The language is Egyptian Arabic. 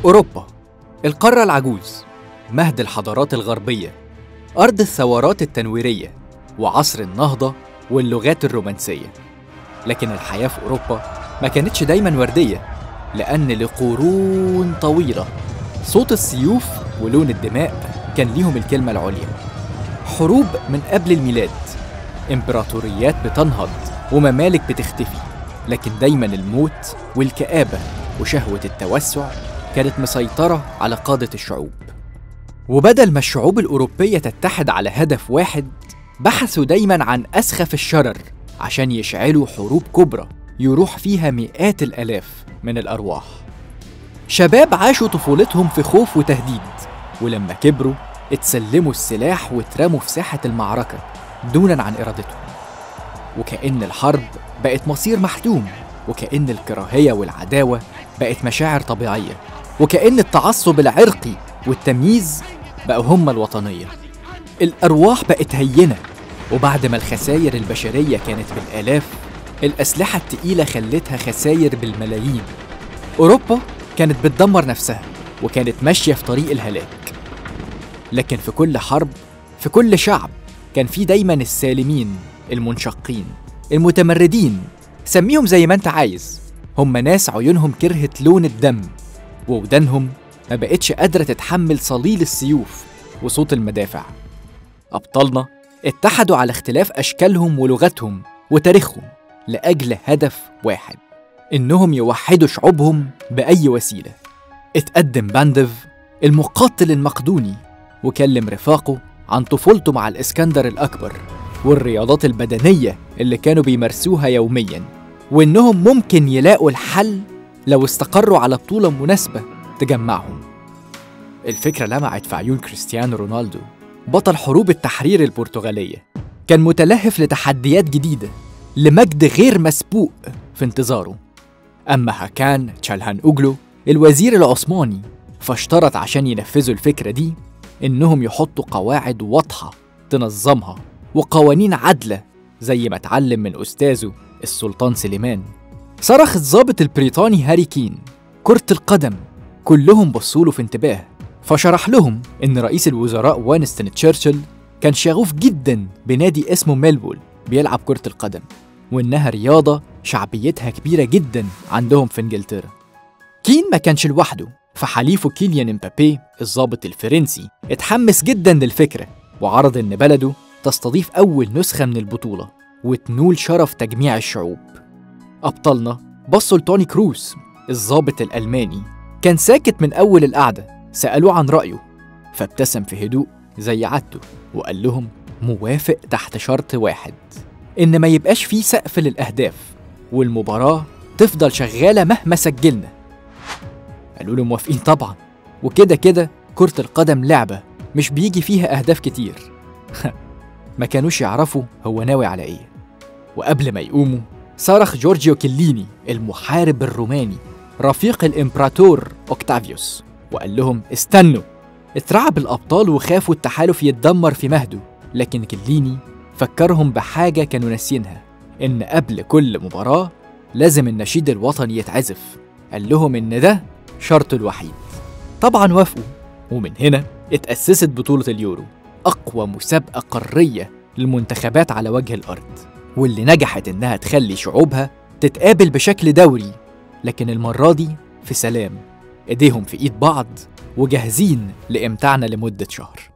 أوروبا القارة العجوز مهد الحضارات الغربية أرض الثورات التنويرية وعصر النهضة واللغات الرومانسية لكن الحياة في أوروبا ما كانتش دايما وردية لأن لقرون طويلة صوت السيوف ولون الدماء كان ليهم الكلمة العليا حروب من قبل الميلاد إمبراطوريات بتنهض وممالك بتختفي لكن دايما الموت والكآبة وشهوة التوسع كانت مسيطرة على قادة الشعوب وبدل ما الشعوب الأوروبية تتحد على هدف واحد بحثوا دايما عن أسخف الشرر عشان يشعلوا حروب كبرى يروح فيها مئات الآلاف من الأرواح شباب عاشوا طفولتهم في خوف وتهديد ولما كبروا اتسلموا السلاح واترموا في ساحة المعركة دونا عن إرادتهم وكأن الحرب بقت مصير محتوم وكأن الكراهية والعداوة بقت مشاعر طبيعية وكأن التعصب العرقي والتمييز بقوا هما الوطنية الأرواح بقت هينة وبعد ما الخسائر البشرية كانت بالآلاف الأسلحة التقيلة خلتها خسائر بالملايين أوروبا كانت بتدمر نفسها وكانت ماشية في طريق الهلاك لكن في كل حرب في كل شعب كان في دايما السالمين المنشقين المتمردين سميهم زي ما انت عايز هم ناس عيونهم كرهت لون الدم وودانهم ما بقتش قادرة تتحمل صليل السيوف وصوت المدافع أبطالنا اتحدوا على اختلاف أشكالهم ولغتهم وتاريخهم لأجل هدف واحد إنهم يوحدوا شعوبهم بأي وسيلة اتقدم باندف المقاتل المقدوني وكلم رفاقه عن طفولته مع الإسكندر الأكبر والرياضات البدنية اللي كانوا بيمارسوها يوميا وإنهم ممكن يلاقوا الحل لو استقروا على بطولة مناسبة تجمعهم الفكرة لمعت في عيون كريستيانو رونالدو بطل حروب التحرير البرتغالية كان متلهف لتحديات جديدة لمجد غير مسبوق في انتظاره أما هاكان تشالهان أوجلو الوزير العثماني فاشترط عشان ينفذوا الفكرة دي إنهم يحطوا قواعد واضحة تنظمها وقوانين عادلة زي ما اتعلم من أستاذه السلطان سليمان صرخ الضابط البريطاني هاري كين كرة القدم كلهم بصوا له في انتباه فشرح لهم إن رئيس الوزراء وينستون تشرشل كان شغوف جدا بنادي اسمه ميلبول بيلعب كرة القدم وإنها رياضة شعبيتها كبيرة جدا عندهم في إنجلترا كين ما كانش لوحده فحليفه كيليان امبابي الضابط الفرنسي اتحمس جدا للفكرة وعرض إن بلده تستضيف أول نسخة من البطولة وتنول شرف تجميع الشعوب أبطالنا بصوا لتوني كروس الضابط الألماني كان ساكت من أول القعدة سألوه عن رأيه فابتسم في هدوء زي عادته وقال لهم موافق تحت شرط واحد إن ما يبقاش فيه سقف للأهداف والمباراة تفضل شغالة مهما سجلنا قالوا له موافقين طبعا وكده كده كرة القدم لعبة مش بيجي فيها أهداف كتير ما كانوش يعرفوا هو ناوي على إيه وقبل ما يقوموا صرخ جورجيو كيليني المحارب الروماني رفيق الإمبراطور أوكتافيوس وقال لهم استنوا اترعب الأبطال وخافوا التحالف يتدمر في مهده لكن كيليني فكرهم بحاجة كانوا ناسينها إن قبل كل مباراة لازم النشيد الوطني يتعزف قال لهم إن ده شرطه الوحيد طبعا وافقوا ومن هنا اتأسست بطولة اليورو أقوى مسابقة قارية للمنتخبات على وجه الأرض واللي نجحت إنها تخلي شعوبها تتقابل بشكل دوري لكن المرة دي في سلام إيديهم في إيد بعض وجاهزين لإمتاعنا لمدة شهر